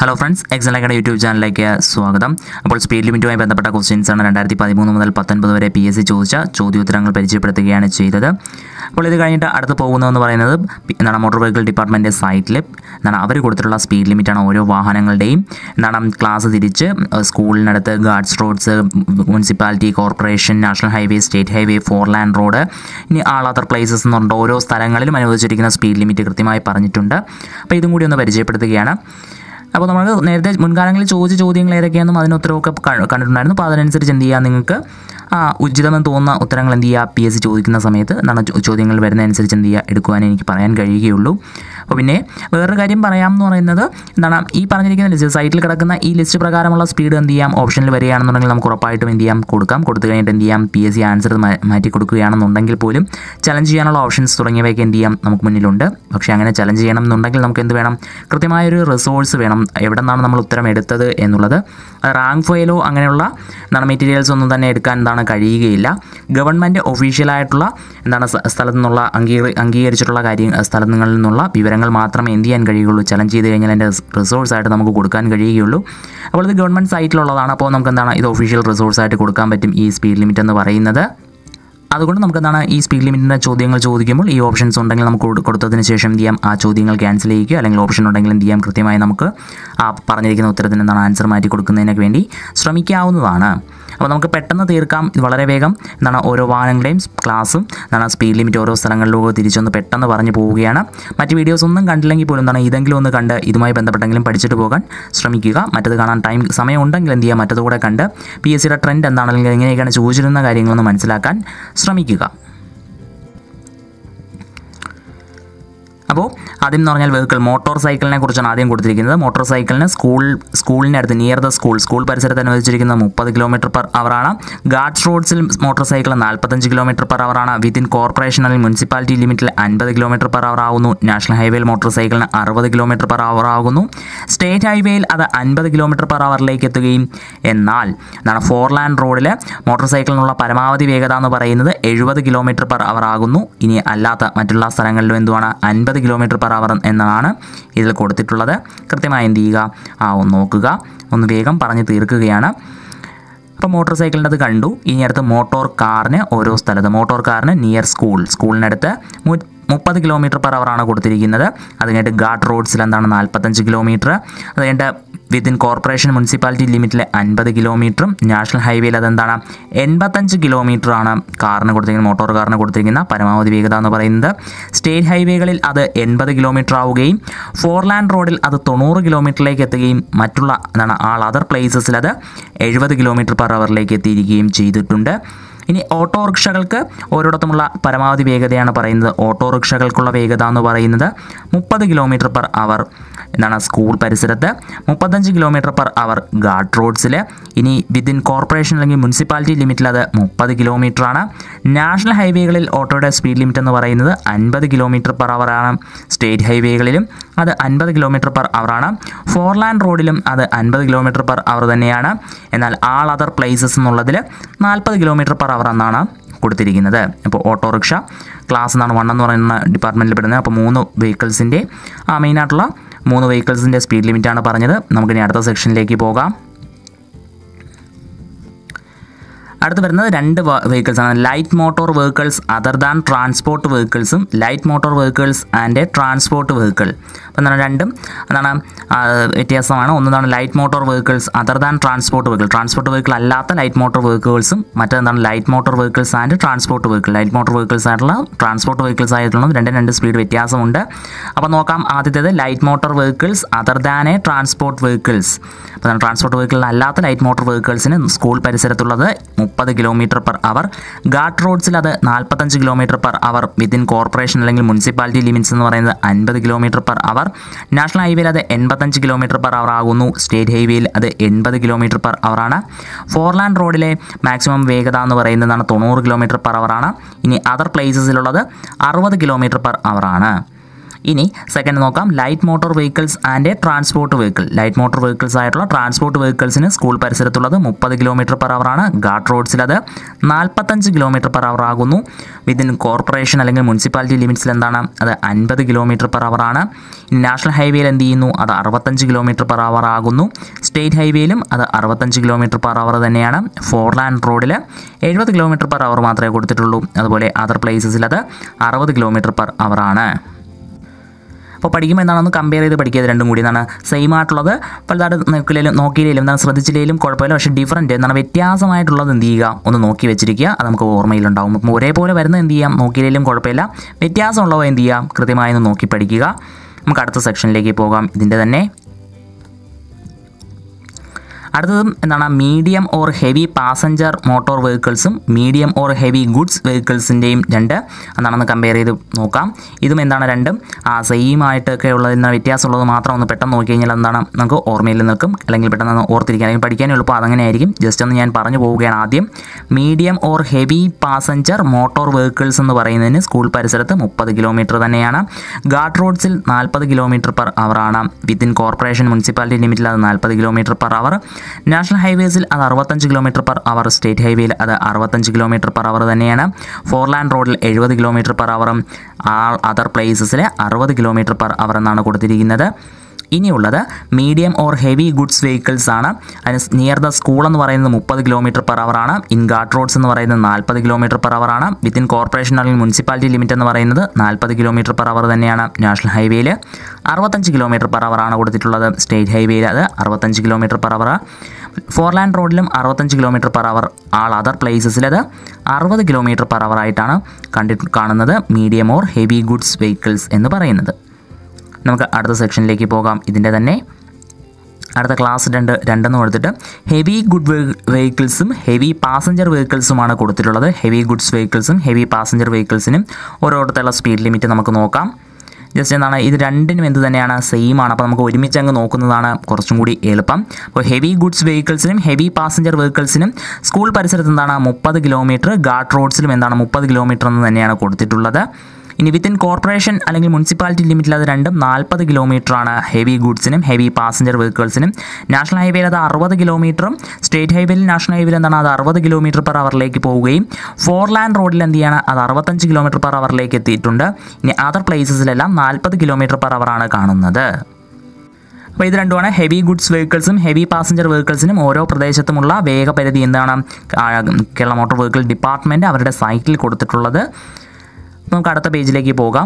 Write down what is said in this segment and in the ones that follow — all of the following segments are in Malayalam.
ഹലോ ഫ്രണ്ട്സ് എക്സലക്കയുടെ യൂട്യൂബ് ചാനലിലേക്ക് സ്വാഗതം അപ്പോൾ സ്പീഡ് ലിമിറ്റുമായി ബന്ധപ്പെട്ട ക്വസ്റ്റ്യൻസ് ആണ് രണ്ടായിരത്തി പതിമൂന്ന് മുതൽ പത്തൊൻപത് വരെ പി എസ് സി ചോദിച്ച ചോദ്യോത്തരങ്ങൾ പരിചയപ്പെടുത്തുകയാണ് ചെയ്തത് അപ്പോൾ ഇത് കഴിഞ്ഞിട്ട് അടുത്ത് പോകുന്നതെന്ന് പറയുന്നത് പി- എന്താണ് മോട്ടോർ വെഹിക്കിൾ ഡിപ്പാർട്ട്മെൻറ്റ് സൈറ്റിൽ എന്താണ് അവർ കൊടുത്തിട്ടുള്ള സ്പീഡ് ലിമിറ്റാണ് ഓരോ വാഹനങ്ങളുടെയും എന്താണ് ക്ലാസ് തിരിച്ച് ഏഹ്, സ്കൂളിനടുത്ത് guards roads municipality corporation national highway state highway four land road ഇനി ആൾ അതർ പ്ലേസസ് എന്ന് പറഞ്ഞിട്ട് ഓരോ സ്ഥലങ്ങളിലും അനുവദിച്ചിരിക്കുന്ന സ്പീഡ് ലിമിറ്റ് കൃത്യമായി പറഞ്ഞിട്ടുണ്ട് അപ്പോൾ ഇതും കൂടി ഒന്ന് പരിചയപ്പെടുത്തുകയാണ് അപ്പോൾ നമ്മൾ നേരത്തെ മുൻകാലങ്ങളിൽ ചോദിച്ച ചോദ്യങ്ങൾ ഏതൊക്കെയാണെന്നും അതിന് ഉത്തരവൊക്കെ ക- കണ്ടിട്ടുണ്ടായിരുന്നു അപ്പോൾ അതിനനുസരിച്ച് എന്ത് ചെയ്യുക നിങ്ങൾക്ക് ആ ഉചിതമെന്ന് തോന്നുന്ന ഉത്തരങ്ങൾ എന്ത് ചെയ്യുക പി എസ് സി ചോദിക്കുന്ന സമയത്ത് എന്താണ് ചോ- ചോദ്യങ്ങൾ വരുന്നതനുസരിച്ച് എന്ത് ചെയ്യുക എടുക്കുവാനേ എനിക്ക് പറയാൻ കഴിയുകയുള്ളൂ അപ്പോൾ പിന്നെ വേറൊരു കാര്യം പറയാം എന്ന് പറയുന്നത് എന്താണ് ഈ പറഞ്ഞിരിക്കുന്ന ലിസ്റ്റ് സൈറ്റിൽ കിടക്കുന്ന ഈ ലിസ്റ്റ് പ്രകാരമുള്ള സ്പീഡ് എന്ത് ചെയ്യാം ഓപ്ഷനിൽ വരികയാണെന്നുണ്ടെങ്കിൽ നമുക്ക് ഉറപ്പായിട്ടും എന്ത് ചെയ്യാം കൊടുക്കാം കൊടുത്തു കഴിഞ്ഞിട്ട് എന്ത് ചെയ്യാം പി എസ് സി ആൻസർ മാറ്റി കൊടുക്കുകയാണെന്നുണ്ടെങ്കിൽ പോലും ചലഞ്ച് ചെയ്യാനുള്ള ഓപ്ഷൻസ് തുടങ്ങിയവയൊക്കെ എന്ത് ചെയ്യാം നമുക്ക് മുന്നിലുണ്ട് പക്ഷേ അങ്ങനെ ചലഞ്ച് ചെയ്യണം എന്നുണ്ടെങ്കിൽ നമുക്ക് എന്ത് വേണം കൃത്യമായൊരു റിസോഴ്സ് വേണം എവിടെ നിന്നാണ് നമ്മൾ ഉത്തരം എടുത്തത് എന്നുള്ളത് റാങ്ക് ഫയലോ അങ്ങനെയുള്ള എന്താണ് മെറ്റീരിയൽസ് ഒന്നും തന്നെ എടുക്കാൻ എന്താണ് കഴിയുകയില്ല ഗവൺമെൻറ് ഒഫീഷ്യലായിട്ടുള്ള എന്താണ് സ്ഥ- സ്ഥലത്തു നിന്നുള്ള അംഗീകരി അംഗീകരിച്ചിട്ടുള്ള കാര്യം സ്ഥലങ്ങളിൽ നിന്നുള്ള വിവരങ്ങൾ മാത്രമേ എന്ത് ചെയ്യാൻ കഴിയുകയുള്ളൂ ചലഞ്ച് ചെയ്ത് കഴിഞ്ഞാൽ അതിൻ്റെ റിസോഴ്സ് ആയിട്ട് നമുക്ക് കൊടുക്കാൻ കഴിയുകയുള്ളൂ അപ്പോൾ ഇത് ഗവൺമെൻറ് സൈറ്റിലുള്ളതാണ് അപ്പോൾ നമുക്ക് എന്താണ് ഇത് ഒഫീഷ്യൽ റിസോഴ്സ് ആയിട്ട് കൊടുക്കാൻ പറ്റും ഈ സ്പീഡ് ലിമിറ്റ് എന്ന് പറയുന്നത് അതുകൊണ്ട് നമുക്ക് എന്താണ് ഈ സ്പീഡ് ലിമിറ്റിൻ്റെ ചോദ്യങ്ങൾ ചോദിക്കുമ്പോൾ ഈ ഓപ്ഷൻസ് ഉണ്ടെങ്കിൽ നമുക്ക് കൊടു- കൊടുത്തതിന് ശേഷം എന്ത് ചെയ്യാം ആ ചോദ്യങ്ങൾ ക്യാൻസൽ ചെയ്യുക അല്ലെങ്കിൽ ഓപ്ഷൻ ഉണ്ടെങ്കിൽ എന്ത് ചെയ്യാം കൃത്യമായി നമുക്ക് ആ പറഞ്ഞിരിക്കുന്ന ഉത്തരത്തിന് എന്താണ് ആൻസർ മാറ്റി കൊടുക്കുന്നതിനൊക്കെ വേണ്ടി ശ്രമിക്കാവുന്നതാണ് അപ്പോൾ നമുക്ക് പെട്ടെന്ന് തീർക്കാം ഇത് വളരെ വേഗം എന്താണ് ഓരോ വാഹനങ്ങളുടെയും ക്ലാസ്സും എന്താണ് സ്പീഡ് ലിമിറ്റ് ഓരോ സ്ഥലങ്ങളിലൂടെ തിരിച്ചൊന്ന് പെട്ടെന്ന് പറഞ്ഞു പോവുകയാണ് മറ്റ് വീഡിയോസ് ഒന്നും കണ്ടില്ലെങ്കിൽ പോലും എന്താണ് ഇതെങ്കിലും ഒന്ന് കണ്ട് ഇതുമായി ബന്ധപ്പെട്ടെങ്കിലും പഠിച്ചിട്ട് പോകാൻ ശ്രമിക്കുക മറ്റത് കാണാൻ ടൈം സമയം ഉണ്ടെങ്കിൽ എന്ത് ചെയ്യുക മറ്റതുകൂടെ കണ്ട് പി എസ് സിയുടെ ട്രെൻഡ് എന്താണെങ്കിലും എങ്ങനെയൊക്കെയാണ് ചോദിച്ചിരുന്ന കാര്യങ്ങളൊന്ന് മനസ്സിലാക്കാൻ ശ്രമിക്കുക അപ്പോൾ ആദ്യം എന്ന് പറഞ്ഞാൽ വെഹിക്കിൾ മോട്ടോർ സൈക്കിളിനെ കുറിച്ചാണ് ആദ്യം കൊടുത്തിരിക്കുന്നത് മോട്ടോർ സൈക്കിളിന് സ്കൂൾ സ്കൂളിൻ്റെ അടുത്ത് നിയർ ദ സ്കൂൾ സ്കൂൾ പരിസരത്ത് അനുവദിച്ചിരിക്കുന്നത് മുപ്പത് കിലോമീറ്റർ പെർ അവറാണ് ഗാർഡ്സ് റോഡ്സിൽ മോട്ടോർ സൈക്കിൾ നാൽപ്പത്തഞ്ച് കിലോമീറ്റർ പെർ അവറാണ് വിത്തിൻ കോർപ്പറേഷൻ അല്ലെങ്കിൽ മുനിസിപ്പാലിറ്റി ലിമിറ്റിൽ അൻപത് കിലോമീറ്റർ പെർ അവർ ആകുന്നു നാഷണൽ ഹൈവേയിൽ മോട്ടോർ സൈക്കിളിന് അറുപത് കിലോമീറ്റർ പെർ അവർ ആകുന്നു സ്റ്റേറ്റ് ഹൈവേയിൽ അത് അൻപത് കിലോമീറ്റർ പെർ അവറിലേക്ക് എത്തുകയും എന്നാൽ എന്താണ് ഫോർ ലാൻഡ് റോഡിൽ മോട്ടോർ സൈക്കിളിനുള്ള പരമാവധി വേഗത എന്ന് പറയുന്നത് എഴുപത് കിലോമീറ്റർ പെർ അവർ ആകുന്നു ഇനി അല്ലാത്ത മറ്റുള്ള സ്ഥലങ്ങളിലും എന്തുവാണ് അൻപത് കിലോമീറ്റർ പെർ അവർ എന്നാണ് ഇതിൽ കൊടുത്തിട്ടുള്ളത് കൃത്യമായി എന്ത് ചെയ്യുക ആ ഒന്ന് നോക്കുക ഒന്ന് വേഗം പറഞ്ഞ് തീർക്കുകയാണ് അപ്പോൾ മോട്ടോർ സൈക്കിളിൻ്റെ അത് കണ്ടു ഇനി അടുത്ത് മോട്ടോർ കാറിന് ഓരോ സ്ഥലത്ത് മോട്ടോർ കാറിന് നിയർ സ്കൂൾ സ്കൂളിനടുത്ത് മു മുപ്പത് കിലോമീറ്റർ പെർ അവറാണ് കൊടുത്തിരിക്കുന്നത് അത് കഴിഞ്ഞിട്ട് ഗാർഡ് റോഡ്സിൽ എന്താണ് നാൽപ്പത്തഞ്ച് കിലോമീറ്റർ അത് കഴിഞ്ഞിട്ട് വിത്തിൻ കോർപ്പറേഷൻ മുനിസിപ്പാലിറ്റി ലിമിറ്റിൽ അൻപത് കിലോമീറ്ററും നാഷണൽ ഹൈവേയിൽ അതെന്താണ് എൺപത്തഞ്ച് കിലോമീറ്ററാണ് കാറിന് കൊടുത്തിരിക്കുന്ന മോട്ടോർ കാറിന് കൊടുത്തിരിക്കുന്ന പരമാവധി വേഗത എന്ന് പറയുന്നത് സ്റ്റേറ്റ് ഹൈവേകളിൽ അത് എൺപത് കിലോമീറ്റർ ആവുകയും ഫോർ ലാൻഡ് റോഡിൽ അത് തൊണ്ണൂറ് കിലോമീറ്ററിലേക്ക് എത്തുകയും മറ്റുള്ള എന്താണ് ആൾ അതർ പ്ലേസസിൽ അത് എഴുപത് കിലോമീറ്റർ പെർ അവറിലേക്ക് എത്തിയിരിക്കുകയും ചെയ്തിട്ടുണ്ട് ഇനി ഓട്ടോറിക്ഷകൾക്ക് ഓരോടത്തുമുള്ള പരമാവധി വേഗതയാണ് പറയുന്നത് ഓട്ടോറിക്ഷകൾക്കുള്ള വേഗത എന്ന് പറയുന്നത് മുപ്പത് കിലോമീറ്റർ പെർ അവർ എന്താണ് സ്കൂൾ പരിസരത്ത് മുപ്പത്തഞ്ച് കിലോമീറ്റർ പെർ അവർ ഗാർഡ് റോഡ്സിൽ ഇനി വിത്തിൻ കോർപ്പറേഷൻ അല്ലെങ്കിൽ മുനിസിപ്പാലിറ്റി ലിമിറ്റിൽ അത് മുപ്പത് കിലോമീറ്റർ ആണ് നാഷണൽ ഹൈവേകളിൽ ഓട്ടോയുടെ സ്പീഡ് ലിമിറ്റ് എന്ന് പറയുന്നത് അൻപത് കിലോമീറ്റർ പെർ അവർ ആണ് സ്റ്റേറ്റ് ഹൈവേകളിലും അത് അൻപത് കിലോമീറ്റർ പെർ അവർ ആണ് ഫോർ ലാൻഡ് റോഡിലും അത് അൻപത് കിലോമീറ്റർ പെർ അവർ തന്നെയാണ് എന്നാൽ ആൾ അതർ പ്ലേസസ് എന്നുള്ളതിൽ നാൽപ്പത് കിലോമീറ്റർ പെർ അവർ എന്നാണ് കൊടുത്തിരിക്കുന്നത് അപ്പോൾ ഓട്ടോറിക്ഷ ക്ലാസ് എന്നാണ് വൺ എന്ന് പറയുന്ന ഡിപ്പാർട്ട്മെൻറ്റിൽ പെടുന്നത് അപ്പോൾ മൂന്ന് വെഹിക്കിൾസിൻ്റെ മെയിനായിട്ടുള്ള മൂന്ന് വെഹിക്കിൾസിൻ്റെ സ്പീഡ് ലിമിറ്റാണ് പറഞ്ഞത് നമുക്കിനി അടുത്ത സെക്ഷനിലേക്ക് പോകാം അടുത്ത് വരുന്നത് രണ്ട് വെഹിക്കിൾസ് ആണ് light motor vehicles other than transport വെഹിക്കിൾസും light motor vehicles and transport vehicle അപ്പോൾ എന്താണ് രണ്ടും എന്താണ് ആ, വ്യത്യാസമാണ് ഒന്നാണ് light motor vehicles other than transport vehicle transport vehicle അല്ലാത്ത ലൈറ്റ് മോട്ടോർ വെഹിക്കിൾസും മറ്റേതാണ് light motor vehicles and transport vehicle light motor vehicles ആയിട്ടുള്ള ട്രാൻസ്പോർട്ട് വെഹിക്കിൾസ് ആയിട്ടുള്ള രണ്ടും രണ്ട് സ്പീഡ് വ്യത്യാസമുണ്ട് അപ്പോൾ നോക്കാം ആദ്യത്തേത് light motor vehicles other than a transport vehicles അപ്പോൾ ട്രാൻസ്പോർട്ട് വെഹിക്കിൾ അല്ലാത്ത ലൈറ്റ് മോട്ടോർ വെഹിക്കിൾസിന് സ്കൂൾ പരിസരത്തുള്ളത് മുപ്പത് കിലോമീറ്റർ പെർ അവർ ഗാർഡ് റോഡ്സിൽ അത് നാൽപ്പത്തഞ്ച് kilometre per hour within corporation അല്ലെങ്കിൽ മുനിസിപ്പാലിറ്റി ലിമിറ്റ്സ് എന്ന് പറയുന്നത് അൻപത് കിലോമീറ്റർ പെർ അവർ നാഷണൽ ഹൈവേയിൽ അത് എൺപത്തഞ്ച് കിലോമീറ്റർ പെർ അവർ ആകുന്നു സ്റ്റേറ്റ് ഹൈവേയിൽ അത് എൺപത് കിലോമീറ്റർ പെർ അവറാണ് ഫോർലാൻഡ് റോഡിലെ മാക്സിമം വേഗത എന്ന് പറയുന്നതാണ് തൊണ്ണൂറ് കിലോമീറ്റർ പെർ അവറാണ് ഇനി അതർ പ്ലേസസിലുള്ളത് അറുപത് കിലോമീറ്റർ പെർ അവറാണ് ഇനി സെക്കൻഡ് നോക്കാം light motor vehicles and transport vehicle light motor vehicles ആയിട്ടുള്ള ട്രാൻസ്പോർട്ട് വെഹിക്കിൾസിന് സ്കൂൾ പരിസരത്തുള്ളത് മുപ്പത് കിലോമീറ്റർ പെർ ആണ് ഗാർഡ് റോഡ്സിൽ അത് നാൽപ്പത്തഞ്ച് കിലോമീറ്റർ പെർ അവർ ആകുന്നു വിതിൻ കോർപ്പറേഷൻ അല്ലെങ്കിൽ മുനിസിപ്പാലിറ്റി ലിമിറ്റ്സിൽ എന്താണ് അത് അൻപത് കിലോമീറ്റർ പെർ ആണ് ഇനി നാഷണൽ ഹൈവേയിൽ എന്ത് ചെയ്യുന്നു അത് അറുപത്തഞ്ച് കിലോമീറ്റർ പെർ അവർ ആകുന്നു സ്റ്റേറ്റ് ഹൈവേയിലും അത് അറുപത്തഞ്ച് കിലോമീറ്റർ പെർ അവർ തന്നെയാണ് ഫോർലാൻഡ് റോഡിൽ എഴുപത് കിലോമീറ്റർ പെർ അവർ മാത്രമേ കൊടുത്തിട്ടുള്ളൂ അതുപോലെ അതർ പ്ലേസസിൽ അത് അറുപത് കിലോമീറ്റർ പെർ അവർ ആണ് അപ്പോൾ പഠിക്കുമ്പോൾ എന്താണെന്ന് കമ്പയർ ചെയ്ത് പഠിക്കുക ഇത് രണ്ടും കൂടി എന്താണ് സെയിം ആയിട്ടുള്ളത് വലുതായിട്ട് നോക്കിയില്ലെങ്കിലും നോക്കിയില്ലെങ്കിലും എന്താണ് ശ്രദ്ധിച്ചില്ലെങ്കിലും കുഴപ്പമില്ല പക്ഷേ ഡിഫറൻറ്റ് എന്താണ് വ്യത്യാസമായിട്ടുള്ളത് എന്ത് ചെയ്യുക ഒന്ന് നോക്കി വെച്ചിരിക്കുക അത് നമുക്ക് ഓർമ്മയിലുണ്ടാവും അപ്പോൾ ഒരേപോലെ വരുന്നത് എന്ത് ചെയ്യാം നോക്കിയില്ലെങ്കിലും കുഴപ്പമില്ല വ്യത്യാസമുള്ളവ എന്ത് ചെയ്യാം കൃത്യമായി ഒന്ന് നോക്കി പഠിക്കുക നമുക്ക് അടുത്ത സെക്ഷനിലേക്ക് പോകാം ഇതിൻ്റെ തന്നെ അടുത്തതും എന്താണ് medium or heavy passenger motor വെഹിക്കിൾസും മീഡിയം ഓർ ഹെവി ഗുഡ്സ് വെഹിക്കിൾസിൻ്റെയും രണ്ട് എന്താണെന്ന് കമ്പയർ ചെയ്ത് നോക്കാം ഇതും എന്താണ് രണ്ടും ആ സെയിം ആയിട്ടൊക്കെ ഉള്ളതിന് വ്യത്യാസമുള്ളത് മാത്രം ഒന്ന് പെട്ടെന്ന് നോക്കി കഴിഞ്ഞാൽ എന്താണ് നമുക്ക് ഓർമ്മയിൽ നിൽക്കും അല്ലെങ്കിൽ പെട്ടെന്ന് ഓർത്തിരിക്കാൻ അല്ലെങ്കിൽ പഠിക്കാൻ എളുപ്പം അതങ്ങനെ ആയിരിക്കും ജസ്റ്റ് ഒന്ന് ഞാൻ പറഞ്ഞു പോവുകയാണ് ആദ്യം medium or heavy passenger motor vehicles എന്ന് പറയുന്നതിന് സ്കൂൾ പരിസരത്ത് മുപ്പത് കിലോമീറ്റർ തന്നെയാണ് ഗാർഡ് റോഡ്സിൽ നാൽപ്പത് കിലോമീറ്റർ പെർ ആണ് വിത്തിൻ കോർപ്പറേഷൻ മുനിസിപ്പാലിറ്റി ലിമിറ്റിൽ അത് നാൽപ്പത് കിലോമീറ്റർ പെർ അവർ നാഷണൽ ഹൈവേസിൽ അത് അറുപത്തഞ്ച് കിലോമീറ്റർ പെർ അവർ സ്റ്റേറ്റ് ഹൈവേയിൽ അത് അറുപത്തഞ്ച് കിലോമീറ്റർ പെർ അവർ തന്നെയാണ് ഫോർലാൻഡ് റോഡിൽ എഴുപത് കിലോമീറ്റർ പെർ അവറും ആൾ അതർ പ്ലേസസിൽ അറുപത് കിലോമീറ്റർ പെർ അവർ എന്നാണ് കൊടുത്തിരിക്കുന്നത് ഇനിയുള്ളത് medium or heavy goods vehicles ആണ് അതിന് നിയർ ദ സ്കൂൾ എന്ന് പറയുന്നത് മുപ്പത് കിലോമീറ്റർ പെർ അവർ ആണ് ഇൻ ഗാർഡ് റോഡ്സ് എന്ന് പറയുന്നത് നാൽപ്പത് കിലോമീറ്റർ പെർ അവർ ആണ് വിത്തിൻ കോർപ്പറേഷൻ അല്ലെങ്കിൽ മുനിസിപ്പാലിറ്റി ലിമിറ്റ് എന്ന് പറയുന്നത് നാൽപ്പത് കിലോമീറ്റർ പെർ അവർ തന്നെയാണ് നാഷണൽ ഹൈവേയിൽ അറുപത്തഞ്ച് കിലോമീറ്റർ പെർ അവർ ആണ് കൊടുത്തിട്ടുള്ളത് സ്റ്റേറ്റ് ഹൈവേയിൽ അത് അറുപത്തഞ്ച് കിലോമീറ്റർ പെർ അവർ ഫോർലാൻഡ് റോഡിലും അറുപത്തഞ്ച് kilometre per hour all other പ്ലേസസിൽ അത് അറുപത് കിലോമീറ്റർ പെർ അവർ ആയിട്ടാണ് കണ്ടി കാണുന്നത് medium or heavy goods vehicles എന്ന് പറയുന്നത് നമുക്ക് അടുത്ത സെക്ഷനിലേക്ക് പോകാം ഇതിൻ്റെ തന്നെ അടുത്ത ക്ലാസ് രണ്ട് രണ്ടെന്ന് കൊടുത്തിട്ട് ഹെവി ഗുഡ് വെഹിക്കിൾസും ഹെവി പാസഞ്ചർ വെഹിക്കിൾസുമാണ് കൊടുത്തിട്ടുള്ളത് ഹെവി ഗുഡ്സ് വെഹിക്കിൾസും ഹെവി പാസഞ്ചർ വെഹിക്കിൾസിനും ഓരോരുത്തരുള്ള സ്പീഡ് ലിമിറ്റ് നമുക്ക് നോക്കാം ജസ്റ്റ് എന്താണ് ഇത് രണ്ടിനും എന്ത് തന്നെയാണ് സെയിം ആണ് അപ്പോൾ നമുക്ക് ഒരുമിച്ച് അങ്ങ് നോക്കുന്നതാണ് കുറച്ചും കൂടി എളുപ്പം അപ്പോൾ ഹെവി ഗുഡ്സ് വെഹിക്കിൾസിനും ഹെവി പാസഞ്ചർ വെഹിക്കിൾസിനും സ്കൂൾ പരിസരത്ത് എന്താണ് മുപ്പത് കിലോമീറ്റർ ഗാർഡ് റോഡ്സിലും എന്താണ് മുപ്പത് കിലോമീറ്റർ എന്ന് തന്നെയാണ് കൊടുത്തിട്ടുള്ളത് ഇനി വിത്തിൻ കോർപ്പറേഷൻ അല്ലെങ്കിൽ മുനിസിപ്പാലിറ്റി ലിമിറ്റിൽ അത് രണ്ടും നാൽപ്പത് ആണ് ഹെവി ഗുഡ്സിനും ഹെവി പാസഞ്ചർ വെഹിക്കിൾസിനും നാഷണൽ ഹൈവേയിൽ അത് അറുപത് കിലോമീറ്ററും സ്റ്റേറ്റ് ഹൈവേയിൽ നാഷണൽ ഹൈവേയിൽ എന്താണ് അത് അറുപത് കിലോമീറ്റർ പെർ അവറിലേക്ക് പോവുകയും ഫോർലാൻഡ് റോഡിൽ എന്ത് ചെയ്യാണ് അത് അറുപത്തഞ്ച് കിലോമീറ്റർ പെർ അവറിലേക്ക് എത്തിയിട്ടുണ്ട് ഇനി അതർ പ്ലേസസിലെല്ലാം നാൽപ്പത് കിലോമീറ്റർ പെർ അവറാണ് കാണുന്നത് അപ്പോൾ ഇത് രണ്ടുമാണ് ഹെവി ഗുഡ്സ് വെഹിക്കിൾസും ഹെവി പാസഞ്ചർ വെഹിക്കിൾസിനും ഓരോ പ്രദേശത്തുമുള്ള വേഗപരിധി എന്താണ് ആ, കേരള മോട്ടോർ വെഹിക്കിൾ ഡിപ്പാർട്ട്മെൻറ്റ് അവരുടെ സൈറ്റിൽ കൊടുത്തിട്ടുള്ളത് നമുക്ക് അടുത്ത പേജിലേക്ക് പോകാം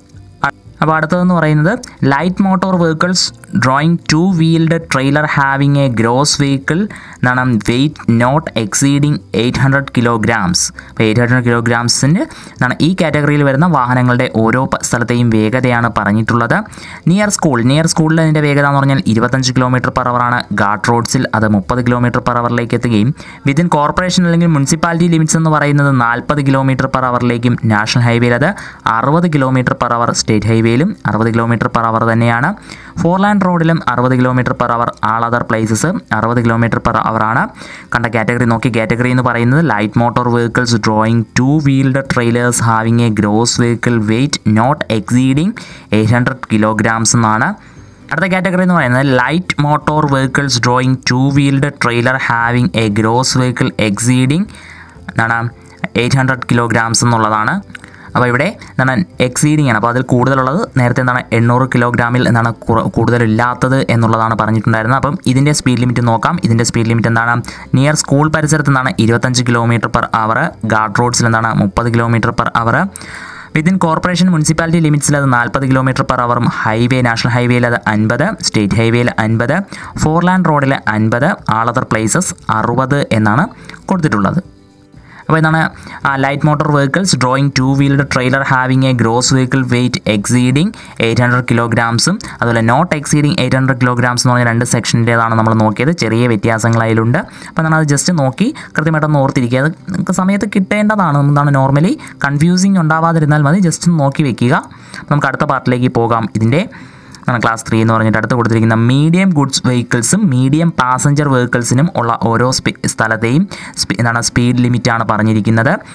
അപ്പോൾ അടുത്തതെന്ന് പറയുന്നത് light motor vehicles drawing two wheeled trailer having a gross vehicle എന്താണ് weight not exceeding eight hundred kilograms അപ്പോൾ എയ്റ്റ് ഹൺഡ്രഡ് കിലോഗ്രാംസിന് എന്താണ് ഈ കാറ്റഗറിയിൽ വരുന്ന വാഹനങ്ങളുടെ ഓരോ പ- സ്ഥലത്തെയും വേഗതയാണ് പറഞ്ഞിട്ടുള്ളത് നിയർ സ്കൂൾ നിയർ സ്കൂളിൽ അതിൻ്റെ വേഗത എന്ന് പറഞ്ഞാൽ ഇരുപത്തഞ്ച് കിലോമീറ്റർ പെർ ആണ് ഗാർഡ് റോഡ്സിൽ അത് മുപ്പത് കിലോമീറ്റർ പെർ അവറിലേക്ക് എത്തുകയും വിതിൻ കോർപ്പറേഷൻ അല്ലെങ്കിൽ മുനിസിപ്പാലിറ്റി ലിമിറ്റ്സ് എന്ന് പറയുന്നത് നാൽപ്പത് കിലോമീറ്റർ പെർ അവറിലേക്കും നാഷണൽ ഹൈവേയിൽ അത് അറുപത് കിലോമീറ്റർ പെർ അവർ സ്റ്റേറ്റ് ഹൈവേയിലും അറുപത് കിലോമീറ്റർ പെർ അവർ തന്നെയാണ് ഫോർലാൻഡ് റോഡിലും അറുപത് kilometre per hour all other places അറുപത് കിലോമീറ്റർ പെർ ആണ് കണ്ട കാറ്റഗറി നോക്കി കാറ്റഗറി എന്ന് പറയുന്നത് light motor vehicles drawing two wheeled trailers having a gross vehicle weight not exceeding eight hundred kilograms എന്നാണ് അടുത്ത കാറ്റഗറി എന്ന് പറയുന്നത് light motor vehicles drawing two wheeled trailer having a gross vehicle exceeding എന്താണ് എയ്റ്റ് ഹൺഡ്രഡ് കിലോഗ്രാംസ് എന്നുള്ളതാണ് അപ്പോൾ ഇവിടെ എന്താണ് എക്സീഡിങ് ആണ് അപ്പോൾ അതിൽ കൂടുതലുള്ളത് നേരത്തെ എന്താണ് എണ്ണൂറ് കിലോഗ്രാമിൽ എന്താണ് കുറ- കൂടുതലില്ലാത്തത് എന്നുള്ളതാണ് പറഞ്ഞിട്ടുണ്ടായിരുന്നത് അപ്പം ഇതിൻ്റെ സ്പീഡ് ലിമിറ്റ് നോക്കാം ഇതിൻ്റെ സ്പീഡ് ലിമിറ്റ് എന്താണ് നിയർ സ്കൂൾ പരിസരത്ത് നിന്നാണ് ഇരുപത്തഞ്ച് കിലോമീറ്റർ പെർ അവർ ഗാർഡ് റോഡ്സിൽ എന്താണ് മുപ്പത് kilometre per hour within corporation municipality ലിമിറ്റ്സിൽ അത് നാൽപ്പത് കിലോമീറ്റർ പെർ അവറും ഹൈവേ നാഷണൽ ഹൈവേയിൽ അത് അൻപത് സ്റ്റേറ്റ് ഹൈവേയിൽ അൻപത് ഫോർലാൻഡ് റോഡിൽ അൻപത് ആൾ അതർ പ്ലേസസ് അറുപത് എന്നാണ് കൊടുത്തിട്ടുള്ളത് അപ്പോൾ എന്താണ് light motor vehicles drawing two wheeled trailer having a gross vehicle weight exceeding eight hundred കിലോഗ്രാംസും അതുപോലെ not exceeding eight hundred kilograms എന്ന് പറഞ്ഞ രണ്ട് സെക്ഷൻ്റേതാണ് നമ്മൾ നോക്കിയത് ചെറിയ വ്യത്യാസങ്ങൾ അതിലുണ്ട് അപ്പോൾ നമ്മൾ അത് ജസ്റ്റ് നോക്കി കൃത്യമായിട്ടൊന്ന് ഓർത്തിരിക്കുക അത് നിങ്ങൾക്ക് സമയത്ത് കിട്ടേണ്ടതാണ് എന്താണ് നോർമലി കൺഫ്യൂസിങ് ഉണ്ടാവാതിരുന്നാൽ മതി ജസ്റ്റ് ഒന്ന് നോക്കി വെക്കുക അപ്പോൾ നമുക്ക് അടുത്ത പാർട്ടിലേക്ക് പോകാം ഇതിൻ്റെ ആണ് ക്ലാസ് ത്രീ എന്ന് പറഞ്ഞിട്ട് അടുത്ത് കൊടുത്തിരിക്കുന്ന മീഡിയം ഗുഡ്സ് വെഹിക്കിൾസും മീഡിയം പാസഞ്ചർ വെഹിക്കിൾസിനും ഉള്ള ഓരോ സ്പി സ്ഥലത്തെയും സ്പി എന്താണ് സ്പീഡ് ലിമിറ്റാണ് പറഞ്ഞിരിക്കുന്നത്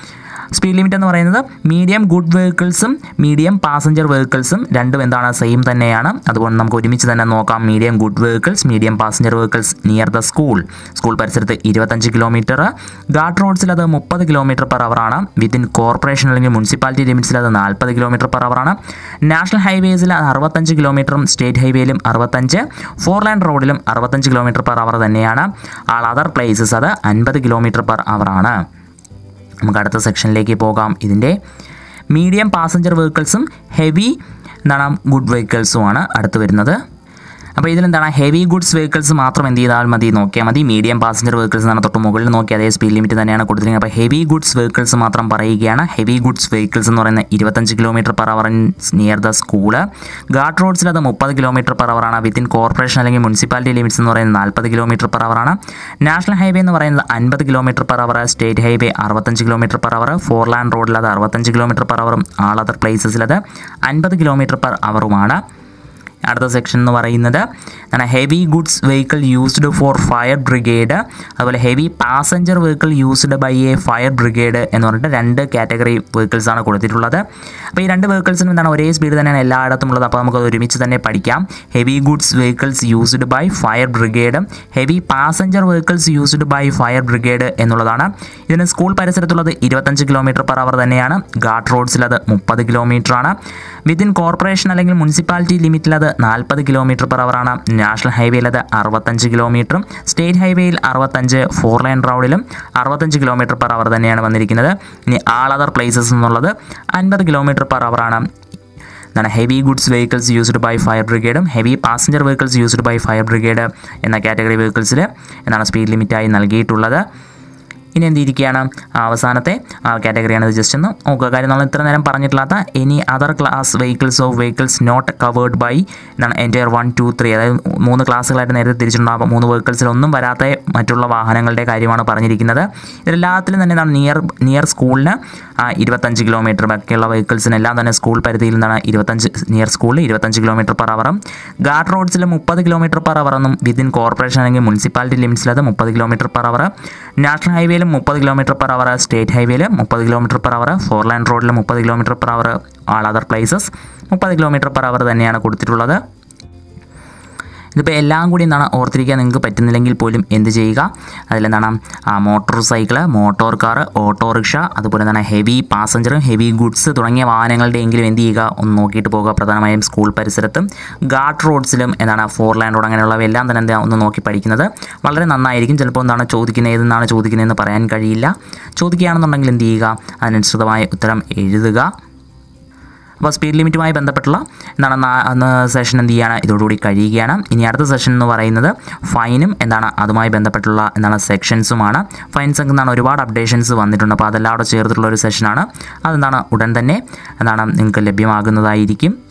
സ്പീഡ് ലിമിറ്റ് എന്ന് പറയുന്നത് മീഡിയം ഗുഡ് വെഹിക്കിൾസും മീഡിയം പാസഞ്ചർ വെഹിക്കിൾസും രണ്ടും എന്താണ് സെയിം തന്നെയാണ് അതുകൊണ്ട് നമുക്ക് ഒരുമിച്ച് തന്നെ നോക്കാം medium good vehicles medium passenger vehicles near the school school പരിസരത്ത് ഇരുപത്തഞ്ച് കിലോമീറ്റർ ഗാർഡ് റോഡ്സിൽ അത് മുപ്പത് കിലോമീറ്റർ പെർ ആണ് വിത്തിൻ കോർപ്പറേഷൻ അല്ലെങ്കിൽ മുനിസിപ്പാലിറ്റി ലിമിറ്റ്സിൽ അത് നാൽപ്പത് കിലോമീറ്റർ പെർ ആണ് നാഷണൽ ഹൈവേസിൽ അറുപത്തഞ്ച് കിലോമീറ്ററും സ്റ്റേറ്റ് ഹൈവേയിലും അറുപത്തഞ്ച് ഫോർ ലൈൻ റോഡിലും അറുപത്തഞ്ച് കിലോമീറ്റർ പെർ അവർ തന്നെയാണ് ആൾ അതർ പ്ലേസസ് അത് അൻപത് കിലോമീറ്റർ പെർ ആണ് നമുക്ക് അടുത്ത സെക്ഷനിലേക്ക് പോകാം ഇതിൻ്റെ മീഡിയം പാസഞ്ചർ വെഹിക്കിൾസും ഹെവി എന്താണ് ഗുഡ് വെഹിക്കിൾസുമാണ് അടുത്ത് വരുന്നത് അപ്പോൾ ഇതിലെന്താണ് ഹെവി ഗുഡ്സ് വെഹിക്കിൾസ് മാത്രം എന്ത് ചെയ്താൽ മതി നോക്കിയാൽ മതി മീഡിയം പാസഞ്ചർ വെഹിക്കിൾസ് എന്നാണ് തൊട്ട് മുകളിൽ നോക്കി അതേ സ്പീഡ് ലിമിറ്റ് തന്നെയാണ് കൊടുത്തിരിക്കുന്നത് അപ്പോൾ ഹെവി ഗുഡ്സ് വെഹിക്കിൾസ് മാത്രം പറയുകയാണ് ഹെവി ഗുഡ്സ് വെഹിക്കിൾസ് എന്ന് പറയുന്നത് ഇരുപത്തഞ്ച് kilometre per hour near the school guard റോഡ്സിൽ അത് മുപ്പത് കിലോമീറ്റർ പെർ ആണ് വിത്തിൻ കോർപ്പറേഷൻ അല്ലെങ്കിൽ മുനിസിപ്പാലിറ്റി ലിമിറ്റ്സ് എന്ന് പറയുന്നത് നാൽപ്പത് കിലോമീറ്റർ പെർ ആണ് നാഷണൽ ഹൈവേ എന്ന് പറയുന്നത് അൻപത് kilometre per hour state highway അറുപത്തഞ്ച് kilometre per hour four land റോഡിൽ അത് അറുപത്തഞ്ച് കിലോമീറ്റർ പെർ അവറും ആൾ അതർ പ്ലേസസിൽ അത് അൻപത് കിലോമീറ്റർ പെർ അവറുമാണ് അടുത്ത സെക്ഷൻ എന്ന് പറയുന്നത് എന്താണ് heavy goods vehicle used for fire brigade അതുപോലെ heavy passenger vehicle used by a fire brigade എന്ന് പറഞ്ഞിട്ട് രണ്ട് കാറ്റഗറി വെഹിക്കിൾസ് ആണ് കൊടുത്തിട്ടുള്ളത് അപ്പോൾ ഈ രണ്ട് വെഹിക്കിൾസിനും എന്താണ് ഒരേ സ്പീഡ് തന്നെയാണ് എല്ലായിടത്തും ഉള്ളത് അപ്പോൾ നമുക്കത് ഒരുമിച്ച് തന്നെ പഠിക്കാം heavy goods vehicles used by fire brigade heavy passenger vehicles used by fire brigade എന്നുള്ളതാണ് ഇതിന് സ്കൂൾ പരിസരത്തുള്ളത് ഇരുപത്തഞ്ച് കിലോമീറ്റർ പെർ അവർ തന്നെയാണ് ഗാർഡ് റോഡ്സിൽ അത് മുപ്പത് കിലോമീറ്റർ ആണ് വിത്തിൻ കോർപ്പറേഷൻ അല്ലെങ്കിൽ മുനിസിപ്പാലിറ്റി ലിമിറ്റിൽ അത് നാൽപ്പത് കിലോമീറ്റർ പെർ ആണ് നാഷണൽ ഹൈവേയിൽ അത് അറുപത്തഞ്ച് കിലോമീറ്ററും സ്റ്റേറ്റ് ഹൈവേയിൽ അറുപത്തഞ്ച് ഫോർ ലൈൻ റോഡിലും അറുപത്തഞ്ച് കിലോമീറ്റർ പെർ അവർ തന്നെയാണ് വന്നിരിക്കുന്നത് ഇനി ആൾ അതർ പ്ലേസസ് എന്നുള്ളത് അൻപത് കിലോമീറ്റർ പെർ ആണ് എന്താണ് heavy goods vehicles used by fire ബ്രിഗേഡും heavy passenger vehicles used by fire brigade എന്ന കാറ്റഗറി വെഹിക്കിൾസിൽ എന്താണ് സ്പീഡ് ലിമിറ്റായി നൽകിയിട്ടുള്ളത് ഇനി എന്തിരിക്കുകയാണ് അവസാനത്തെ കാറ്റഗറിയാണ് ഇത് ജസ്റ്റ് ഒന്ന് നോക്കുക കാര്യം നമ്മൾ ഇത്ര നേരം പറഞ്ഞിട്ടില്ലാത്ത any other class vehicles of vehicles not covered by എന്താണ് എൻറ്റയർ വൺ ടു ത്രീ അതായത് മൂന്ന് ക്ലാസ്സുകളായിട്ട് നേരത്തെ തിരിച്ചിട്ടുണ്ടാകും മൂന്ന് വെഹിക്കിൾസിൽ ഒന്നും വരാത്ത മറ്റുള്ള വാഹനങ്ങളുടെ കാര്യമാണ് പറഞ്ഞിരിക്കുന്നത് ഇതിലെല്ലാത്തിലും തന്നെ എന്താണ് നിയർ നിയർ സ്കൂളിന് ഇരുപത്തഞ്ച് കിലോമീറ്റർ ബാക്കിയുള്ള വെഹിക്കിൾസിനെല്ലാം തന്നെ സ്കൂൾ പരിധിയിൽ നിന്നാണ് ഇരുപത്തഞ്ച് നിയർ സ്കൂളിൽ ഇരുപത്തഞ്ച് കിലോമീറ്റർ പെർ അവറും ഗാർഡ് റോഡ്സിൽ മുപ്പത് കിലോമീറ്റർ പെർ അവറെന്നും വിതിൻ കോർപ്പറേഷൻ അല്ലെങ്കിൽ മുനിസിപ്പാലിറ്റി ലിമിറ്റ്സിൽ അത് മുപ്പത് കിലോമീറ്റർ പെർ അവർ നാഷണൽ ഹൈവേയിൽ മുപ്പത് കിലോമീറ്റർ പെർ അവർ സ്റ്റേറ്റ് ഹൈവേയിൽ മുപ്പത് kilometre per hour four line റോഡിൽ മുപ്പത് kilometre per hour all other places മുപ്പത് കിലോമീറ്റർ പെർ അവർ തന്നെയാണ് കൊടുത്തിട്ടുള്ളത് ഇതിപ്പോൾ എല്ലാം കൂടി എന്താണ് ഓർത്തിരിക്കാൻ നിങ്ങൾക്ക് പറ്റുന്നില്ലെങ്കിൽ പോലും എന്ത് ചെയ്യുക അതിലെന്താണ് motor cycle motor car autorickshaw അതുപോലെ തന്നെ ഹെവി പാസഞ്ചറും ഹെവി ഗുഡ്സ് തുടങ്ങിയ വാഹനങ്ങളുടെ എങ്കിലും എന്ത് ചെയ്യുക ഒന്ന് നോക്കിയിട്ട് പോകുക പ്രധാനമായും സ്കൂൾ പരിസരത്തും ഗാർഡ് റോഡ്സിലും എന്താണ് ഫോർ ലൈൻ റോഡ് അങ്ങനെയുള്ളവയെല്ലാം തന്നെ എന്താ ഒന്ന് നോക്കി പഠിക്കുന്നത് വളരെ നന്നായിരിക്കും ചിലപ്പോൾ എന്താണ് ചോദിക്കുന്നത് ഏതെന്നാണ് ചോദിക്കുന്നതെന്ന് പറയാൻ കഴിയില്ല ചോദിക്കുകയാണെന്നുണ്ടെങ്കിൽ എന്ത് ചെയ്യുക അതിനനുസൃതമായ ഉത്തരം എഴുതുക അപ്പോൾ സ്പീഡ് ലിമിറ്റുമായി ബന്ധപ്പെട്ടുള്ള എന്താണ് സെഷൻ എന്ത് ചെയ്യാണ് ഇതോടുകൂടി കഴിയുകയാണ് ഇനി അടുത്ത സെഷൻ എന്ന് പറയുന്നത് ഫൈനും എന്താണ് അതുമായി ബന്ധപ്പെട്ടുള്ള എന്താണ് സെക്ഷൻസുമാണ് ഫൈൻസ് എന്താണ് ഒരുപാട് അപ്ഡേഷൻസ് വന്നിട്ടുണ്ട് അപ്പോൾ അതെല്ലാം അവിടെ ചേർത്തിട്ടുള്ള ഒരു സെഷനാണ് അതെന്താണ് ഉടൻ തന്നെ എന്താണ് നിങ്ങൾക്ക് ലഭ്യമാകുന്നതായിരിക്കും